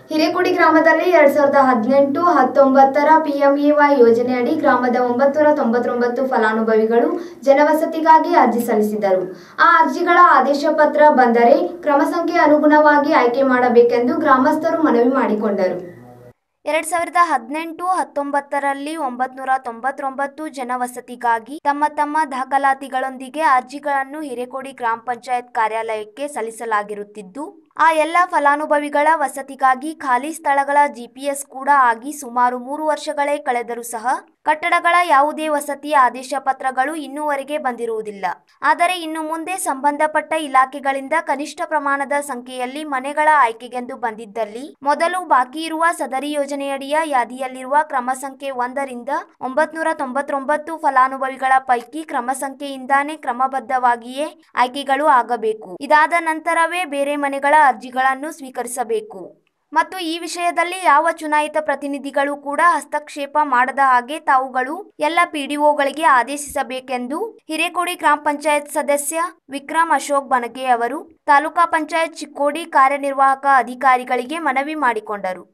ಹಿರೇಗುಡಿ ಗ್ರಾಮದಲ್ಲಿ ಎರಡ್ ಸಾವಿರದ ಹದಿನೆಂಟು ಹತ್ತೊಂಬತ್ತರ ಪಿಎಂಇವೈ ಯೋಜನೆಯಡಿ ಗ್ರಾಮದ ಒಂಬತ್ತುನೂರ ತೊಂಬತ್ತೊಂಬತ್ತು ಫಲಾನುಭವಿಗಳು ಜನವಸತಿಗಾಗಿ ಅರ್ಜಿ ಸಲ್ಲಿಸಿದರು ಆ ಅರ್ಜಿಗಳ ಆದೇಶ ಪತ್ರ ಬಂದರೆ ಕ್ರಮ ಸಂಖ್ಯೆ ಅನುಗುಣವಾಗಿ ಆಯ್ಕೆ ಮಾಡಬೇಕೆಂದು ಗ್ರಾಮಸ್ಥರು ಮನವಿ ಮಾಡಿಕೊಂಡರು ಎರಡ್ ಸಾವಿರದ ಹದಿನೆಂಟು ಹತ್ತೊಂಬತ್ತರಲ್ಲಿ ಒಂಬತ್ನೂರ ತೊಂಬತ್ತೊಂಬತ್ತು ಜನವಸತಿಗಾಗಿ ತಮ್ಮ ತಮ್ಮ ದಾಖಲಾತಿಗಳೊಂದಿಗೆ ಅರ್ಜಿಗಳನ್ನು ಹಿರೇಕೋಡಿ ಗ್ರಾಮ ಪಂಚಾಯತ್ ಕಾರ್ಯಾಲಯಕ್ಕೆ ಸಲ್ಲಿಸಲಾಗಿರುತ್ತಿದ್ದು ಆ ಎಲ್ಲ ಫಲಾನುಭವಿಗಳ ವಸತಿಗಾಗಿ ಖಾಲಿ ಸ್ಥಳಗಳ ಜಿಪಿಎಸ್ ಕೂಡ ಆಗಿ ಸುಮಾರು ಮೂರು ವರ್ಷಗಳೇ ಕಳೆದರೂ ಸಹ ಕಟ್ಟಡಗಳ ಯಾವುದೇ ವಸತಿ ಆದೇಶ ಪತ್ರಗಳು ಇನ್ನೂವರೆಗೆ ಬಂದಿರುವುದಿಲ್ಲ ಆದರೆ ಇನ್ನು ಮುಂದೆ ಸಂಬಂಧಪಟ್ಟ ಇಲಾಖೆಗಳಿಂದ ಕನಿಷ್ಠ ಪ್ರಮಾಣದ ಸಂಖ್ಯೆಯಲ್ಲಿ ಮನೆಗಳ ಆಯ್ಕೆಗೆಂದು ಬಂದಿದ್ದಲ್ಲಿ ಮೊದಲು ಬಾಕಿ ಇರುವ ಸದರಿ ಯೋಜನೆಯಡಿಯ ಯಾದಿಯಲ್ಲಿರುವ ಕ್ರಮ ಸಂಖ್ಯೆ ಒಂದರಿಂದ ಒಂಬತ್ನೂರ ತೊಂಬತ್ತೊಂಬತ್ತು ಫಲಾನುಭವಿಗಳ ಪೈಕಿ ಕ್ರಮ ಸಂಖ್ಯೆಯಿಂದಾನೇ ಕ್ರಮಬದ್ಧವಾಗಿಯೇ ಆಯ್ಕೆಗಳು ಆಗಬೇಕು ಇದಾದ ನಂತರವೇ ಬೇರೆ ಮನೆಗಳ ಅರ್ಜಿಗಳನ್ನು ಸ್ವೀಕರಿಸಬೇಕು ಮತ್ತು ಈ ವಿಷಯದಲ್ಲಿ ಯಾವ ಚುನಾಯಿತ ಪ್ರತಿನಿಧಿಗಳು ಕೂಡ ಹಸ್ತಕ್ಷೇಪ ಮಾಡದ ಹಾಗೆ ತಾವುಗಳು ಎಲ್ಲ ಪಿಡಿಒಗಳಿಗೆ ಆದೇಶಿಸಬೇಕೆಂದು ಹಿರೇಕೋಡಿ ಗ್ರಾಮ ಪಂಚಾಯತ್ ಸದಸ್ಯ ವಿಕ್ರಮ್ ಅಶೋಕ್ ಬನಗೆ ಅವರು ತಾಲೂಕಾ ಪಂಚಾಯತ್ ಚಿಕ್ಕೋಡಿ ಕಾರ್ಯನಿರ್ವಾಹಕ ಅಧಿಕಾರಿಗಳಿಗೆ ಮನವಿ ಮಾಡಿಕೊಂಡರು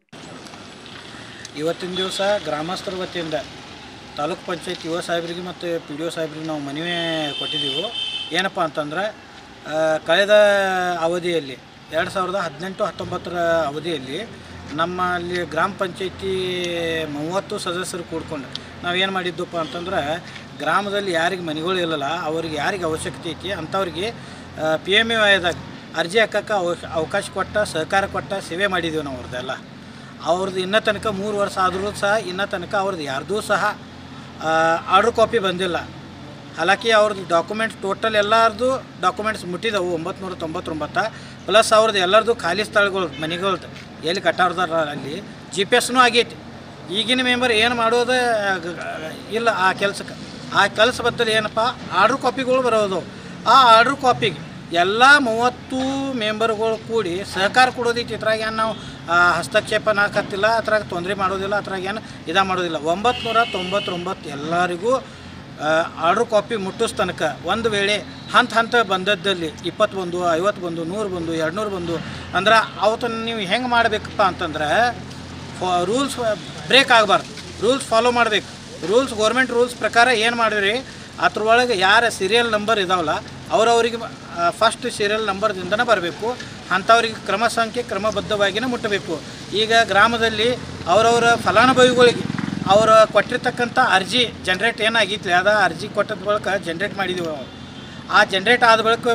ಇವತ್ತಿನ ದಿವಸ ಗ್ರಾಮಸ್ಥರ ವತಿಯಿಂದ ತಾಲೂಕ್ ಪಂಚಾಯತ್ ಯುವ ಸಾಹೇಬರಿಗೆ ಮತ್ತು ಪಿ ಡಿ ಒ ಸಾಹೇಬ್ರಿಗೆ ನಾವು ಮನವಿ ಕೊಟ್ಟಿದ್ದೆವು ಏನಪ್ಪ ಅಂತಂದ್ರೆ ಆ, ಕಳೆದ ಅವಧಿಯಲ್ಲಿ ಎರಡು ಸಾವಿರದ ಹದಿನೆಂಟು ಹತ್ತೊಂಬತ್ತರ ಅವಧಿಯಲ್ಲಿ ನಮ್ಮಲ್ಲಿ ಗ್ರಾಮ ಪಂಚಾಯತಿ ಮೂವತ್ತು ಸದಸ್ಯರು ಕೂಡ್ಕೊಂಡು ನಾವೇನು ಮಾಡಿದ್ದಪ್ಪ ಅಂತಂದ್ರೆ ಗ್ರಾಮದಲ್ಲಿ ಯಾರಿಗೆ ಮನೆಗಳು ಇಲ್ಲಲ್ಲ ಅವ್ರಿಗೆ ಯಾರಿಗೆ ಅವಶ್ಯಕತೆ ಐತಿ ಅಂಥವ್ರಿಗೆ ಪಿ ಎಮ್ ಎ ವಯದಾಗ ಅರ್ಜಿ ಹಾಕಕ್ಕೆ ಅವ- ಅವಕಾಶ ಕೊಟ್ಟ ಸಹಕಾರ ಕೊಟ್ಟ ಸೇವೆ ಮಾಡಿದ್ದೀವಿ ನಾವು ಅವ್ರದ್ದೆಲ್ಲ ಅವ್ರದ್ದು ಇನ್ನೂ ತನಕ ಮೂರು ವರ್ಷ ಆದರೂ ಸಹ ಇನ್ನೂ ತನಕ ಅವ್ರದ್ದು ಯಾರ್ದೂ ಸಹ ಆರ್ಡ್ರ್ ಕಾಪಿ ಬಂದಿಲ್ಲ ಹಾಲಾಕಿ ಅವ್ರದ್ದು ಡಾಕ್ಯುಮೆಂಟ್ಸ್ ಟೋಟಲ್ ಎಲ್ಲರದು ಡಾಕ್ಯುಮೆಂಟ್ಸ್ ಮುಟ್ಟಿದವು ಒಂಬತ್ತು ನೂರ ತೊಂಬತ್ತೊಂಬತ್ತು ಪ್ಲಸ್ ಅವ್ರದ್ದು ಎಲ್ಲರದು ಖಾಲಿ ಸ್ಥಳಗಳು ಮನೆಗಳ್ದು ಎಲ್ಲಿ ಕಟ್ಟಾಡ್ದಾರ ಅಲ್ಲಿ ಜಿ ಪಿ ಎಸ್ನೂ ಆಗೈತಿ ಈಗಿನ ಮೆಂಬರ್ ಏನು ಮಾಡೋದು ಆ, ಗ- ಗ- ಇಲ್ಲ ಆ ಕೆಲಸಕ್ಕೆ ಆ ಕೆಲಸ ಬದ್ದಲ್ಲಿ ಏನಪ್ಪ ಆರ್ಡ್ರ್ ಕಾಪಿಗಳು ಬರೋದು ಆ ಆರ್ಡ್ರ್ ಕಾಪಿಗೆ ಎಲ್ಲ ಮೂವತ್ತು ಮೆಂಬರ್ಗಳು ಕೂಡಿ ಸಹಕಾರ ಕೊಡೋದೈತಿ ಇದ್ರಾಗ ಏನು ನಾವು ಆ, ಹಸ್ತಕ್ಷೇಪ ನಾಕತ್ತಿಲ್ಲ ಅದ್ರಾಗ ತೊಂದರೆ ಮಾಡೋದಿಲ್ಲ ಅದ್ರಾಗ ಏನು ಇದು ಮಾಡೋದಿಲ್ಲ ಒಂಬತ್ತು ನೂರ ತೊಂಬತ್ತೊಂಬತ್ತು ಎಲ್ಲರಿಗೂ ಆರ್ಡ್ರ್ ಕಾಪಿ ಮುಟ್ಟಿಸ್ ತನಕ ಒಂದು ವೇಳೆ ಹಂತ ಹಂತ ಬಂದದ್ದಲ್ಲಿ ಇಪ್ಪತ್ತು ಬಂದು ಐವತ್ತು ಬಂದು ನೂರು ಬಂದು ಎರಡು ನೂರು ಬಂದು ಅಂದ್ರೆ ಅವತ್ತು ನೀವು ಹೆಂಗೆ ಮಾಡಬೇಕಪ್ಪ ಅಂತಂದ್ರೆ ರೂಲ್ಸ್ ಬ್ರೇಕ್ ಆಗಬಾರ್ದು ರೂಲ್ಸ್ ಫಾಲೋ ಮಾಡಬೇಕು ರೂಲ್ಸ್ ಗೌರ್ಮೆಂಟ್ ರೂಲ್ಸ್ ಪ್ರಕಾರ ಏನು ಮಾಡಿರಿ ಅದ್ರೊಳಗೆ ಯಾರ ಸೀರಿಯಲ್ ನಂಬರ್ ಇದಾವಲ್ಲ ಅವ್ರವ್ರಿಗೆ ಫಸ್ಟ್ ಸೀರಿಯಲ್ ನಂಬರ್ದಿಂದನೇ ಬರಬೇಕು ಅಂಥವ್ರಿಗೆ ಕ್ರಮ ಸಂಖ್ಯೆ ಕ್ರಮಬದ್ಧವಾಗಿಯೇ ಮುಟ್ಟಬೇಕು ಈಗ ಗ್ರಾಮದಲ್ಲಿ ಅವರವರ ಫಲಾನುಭವಿಗಳಿಗೆ ಅವರು ಕೊಟ್ಟಿರ್ತಕ್ಕಂಥ ಅರ್ಜಿ ಜನ್ರೇಟ್ ಏನಾಗಿತ್ತು ಅದ ಅರ್ಜಿ ಕೊಟ್ಟದ ಬಳಿಕ ಜನ್ರೇಟ್ ಮಾಡಿದ್ದೀವಿ ನಾವು ಆ ಜನ್ರೇಟ್ ಆದ ಬಳಿಕ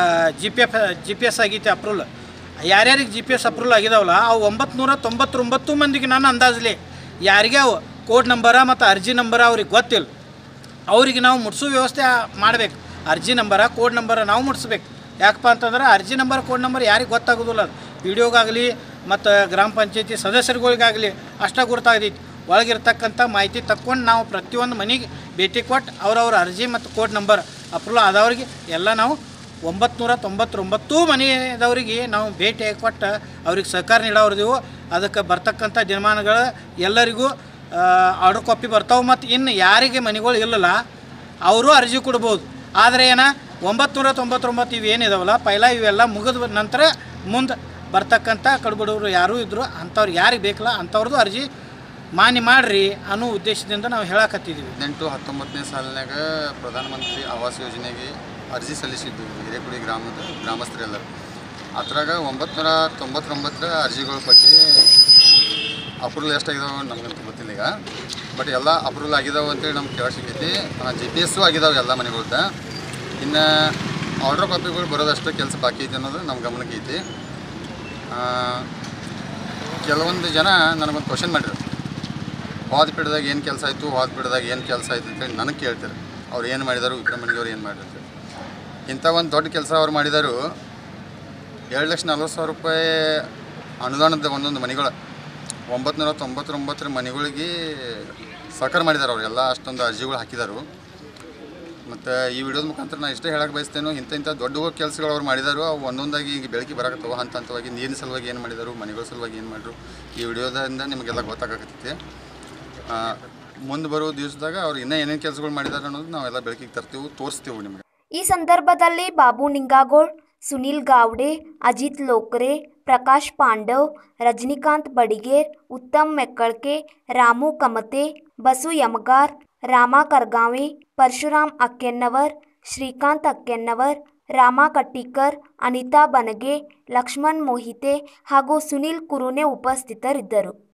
G P F G P S ಆಗೈತಿ ಅಪ್ರೂವಲ್ ಯಾರ್ಯಾರಿಗೆ ಜಿ ಪಿ ಎಸ್ ಅಪ್ರೂವಲ್ ಆಗಿದಾವಲ್ಲ ಅವು ಒಂಬತ್ತು ನೂರ ತೊಂಬತ್ತೊಂಬತ್ತು ಮಂದಿಗೆ ನಾನು ಅಂದಾಜಲ್ಲಿ ಯಾರಿಗೆ ಅವು ಕೋಡ್ ನಂಬರ ಮತ್ತು ಅರ್ಜಿ ನಂಬರ ಅವ್ರಿಗೆ ಗೊತ್ತಿಲ್ಲ ಅವ್ರಿಗೆ ನಾವು ಮುಟ್ಸೋ ವ್ಯವಸ್ಥೆ ಮಾಡಬೇಕು ಅರ್ಜಿ ನಂಬರ ಕೋಡ್ ನಂಬರ ನಾವು ಮುಟ್ಸ್ಬೇಕು ಯಾಕಪ್ಪ ಅಂತಂದ್ರೆ ಅರ್ಜಿ ನಂಬರ್ ಕೋಡ್ ನಂಬರ್ ಯಾರಿಗೆ ಗೊತ್ತಾಗೋದಿಲ್ಲ ಅದು ಪಿ ಡಿ ಒಗಾಗಲಿ ಮತ್ತು ಗ್ರಾಮ ಪಂಚಾಯತಿ ಸದಸ್ಯರುಗಳಿಗಾಗಲಿ ಅಷ್ಟ ಗುರ್ತಾಗದೈತಿ ಒಳಗಿರ್ತಕ್ಕಂಥ ಮಾಹಿತಿ ತಕ್ಕೊಂಡು ನಾವು ಪ್ರತಿಯೊಂದು ಮನೆಗೆ ಭೇಟಿ ಕೊಟ್ಟು ಅವ್ರವ್ರ ಅರ್ಜಿ ಮತ್ತು ಕೋಡ್ ನಂಬರ್ ಅಪ್ರೂವಲ್ ಆದವ್ರಿಗೆ ಎಲ್ಲ ನಾವು ಒಂಬತ್ತು ತೊಂಬತ್ತೊಂಬತ್ತು ಮನೆಯದವರಿಗೆ ನಾವು ಭೇಟಿ ಕೊಟ್ಟು ಅವ್ರಿಗೆ ಸಹಕಾರ ನೀಡೋರ್ದೀವು ಅದಕ್ಕೆ ಬರ್ತಕ್ಕಂಥ ದಿನಮಾನಗಳು ಎಲ್ಲರಿಗೂ ಆರ್ಡ್ರ್ ಕಾಪಿ ಬರ್ತಾವೆ ಮತ್ತು ಇನ್ನು ಯಾರಿಗೆ ಮನೆಗಳು ಇಲ್ಲಲ್ಲ ಅವರು ಅರ್ಜಿ ಕೊಡ್ಬೋದು ಆದರೆ ಏನ ಒಂಬತ್ತು ತೊಂಬತ್ತೊಂಬತ್ತು ಇವು ಏನಿದಾವಲ್ಲ ಪೈಲ ಇವೆಲ್ಲ ಮುಗಿದ ನಂತರ ಮುಂದೆ ಬರ್ತಕ್ಕಂಥ ಕಡ್ಬಡವರು ಯಾರೂ ಇದ್ದರು ಅಂಥವ್ರಿಗೆ ಯಾರಿಗೆ ಬೇಕಲ್ಲ ಅಂಥವ್ರದ್ದು ಅರ್ಜಿ ಮಾನ್ಯ ಮಾಡಿರಿ ಅನ್ನೋ ಉದ್ದೇಶದಿಂದ ನಾವು ಹೇಳಕತ್ತಿದ್ದೀವಿ ಹದಿನೆಂಟು ಹತ್ತೊಂಬತ್ತನೇ ಸಾಲಿನಾಗ ಪ್ರಧಾನಮಂತ್ರಿ ಆವಾಸ್ ಯೋಜನೆಗೆ ಅರ್ಜಿ ಸಲ್ಲಿಸಿದ್ದು ಹಿರೇಕುಡಿ ಗ್ರಾಮದ ಗ್ರಾಮಸ್ಥರೆಲ್ಲರೂ ಅದ್ರಾಗ ಒಂಬತ್ತು ನೂರ ತೊಂಬತ್ತೊಂಬತ್ತರ ಅರ್ಜಿಗಳ ಪೈಕಿ ಅಪ್ರೂವಲ್ ಎಷ್ಟಾಗಿದಾವೆ ನಮಗಂತೂ ಗೊತ್ತಿಲ್ಲ ಈಗ ಬಟ್ ಎಲ್ಲ ಅಪ್ರೂವಲ್ ಆಗಿದಾವೆ ಅಂತೇಳಿ ನಮ್ಗೆ ಕೇಳ ಸಿಗೈತಿ ಜಿ ಪಿ ಎಸ್ಸು ಆಗಿದಾವೆ ಎಲ್ಲ ಮನೆಗಳ್ದ ಇನ್ನು ಆರ್ಡ್ರ್ ಕಾಪಿಗಳು ಬರೋದಷ್ಟು ಕೆಲಸ ಬಾಕಿ ಐತೆ ಅನ್ನೋದು ನಮ್ಮ ಗಮನಕ್ಕೆ ಐತಿ ಆ, ಕೆಲವೊಂದು ಜನ ನನಗೊಂದು ಕ್ವಶನ್ ಮಾಡಿದ್ರು ಹೋದ ಪೀಠದಾಗ ಏನು ಕೆಲಸ ಆಯಿತು ಹೋದ ಪೀಠದಾಗ ಏನು ಕೆಲಸ ಆಯ್ತು ಅಂತೇಳಿ ನನಗೆ ಕೇಳ್ತಾರೆ ಅವ್ರು ಏನು ಮಾಡಿದಾರು ವಿಕ್ರಮಣಿಯವ್ರು ಏನು ಮಾಡಿದ್ರು ಅಂತೇಳಿ ಇಂಥ ಒಂದು ದೊಡ್ಡ ಕೆಲಸ ಅವ್ರು ಮಾಡಿದಾರು ಎರಡು ಲಕ್ಷ ನಲ್ವತ್ತು ಸಾವಿರ ರೂಪಾಯಿ ಅನುದಾನದ ಒಂದೊಂದು ಮನೆಗಳು ಒಂಬತ್ತು ನೂರ ತೊಂಬತ್ತೊಂಬತ್ತರ ಮನೆಗಳಿಗೆ ಸಹಕಾರ ಮಾಡಿದ್ದಾರೆ ಅವ್ರು ಎಲ್ಲ ಅಷ್ಟೊಂದು ಅರ್ಜಿಗಳು ಹಾಕಿದಾರು ಮತ್ತು ಈ ವಿಡಿಯೋದ ಮುಖಾಂತರ ನಾನು ಇಷ್ಟೇ ಹೇಳಕ್ಕೆ ಬಯಸ್ತೇನೆ ಇಂಥ ಇಂಥ ದೊಡ್ಡ ಕೆಲಸಗಳು ಅವ್ರು ಮಾಡಿದಾರು ಅವು ಒಂದೊಂದಾಗಿ ಈಗ ಬೆಳಕಿಗೆ ಬರಕತ್ತವ ಹಂತ ಹಂತವಾಗಿ ನೀರಿನ ಸಲುವಾಗಿ ಏನು ಮಾಡಿದಾರು ಮನೆಗಳ ಸಲುವಾಗಿ ಏನು ಮಾಡಿದ್ರು ಈ ವಿಡಿಯೋದಿಂದ ನಿಮಗೆಲ್ಲ ಗೊತ್ತಾಗತ್ತೈತಿ ಮುಂದೆ ಬರೋ ದಿವಸದಾಗ ಅವ್ರು ಇನ್ನೂ ಏನೇನು ಕೆಲಸಗಳು ಮಾಡಿದಾರೆ ಅನ್ನೋದು ನಾವೆಲ್ಲ ಬೆಳಕಿಗೆ ತರ್ತೀವಿ ತೋರಿಸ್ತೀವಿ ನಿಮಗೆ ಈ ಸಂದರ್ಭದಲ್ಲಿ ಬಾಬು ನಿಂಗಾಗೋಳ್ ಸುನಿಲ್ ಗಾವ್ಡೆ ಅಜಿತ್ ಲೋಕರೆ ಪ್ರಕಾಶ್ ಪಾಂಡವ್ ರಜನಿಕಾಂತ್ ಬಡಿಗೇರ್ ಉತ್ತಮ್ ಮೆಕ್ಕಳ್ಕೆ ರಾಮು ಕಮತೆ ಬಸು ಯಮಗಾರ್ ರಾಮ ಕರ್ಗಾವೆ ಪರಶುರಾಮ್ ಅಕ್ಕೆನ್ನವರ್ ಶ್ರೀಕಾಂತ್ ಅಕ್ಕೆನ್ನವರ್ ರಾಮ ಕಟ್ಟಿಕರ್ ಅನಿತಾ ಬನಗೆ ಲಕ್ಷ್ಮಣ್ ಮೋಹಿತೆ ಹಾಗೂ ಸುನಿಲ್ ಕುರುನೆ ಉಪಸ್ಥಿತರಿದ್ದರು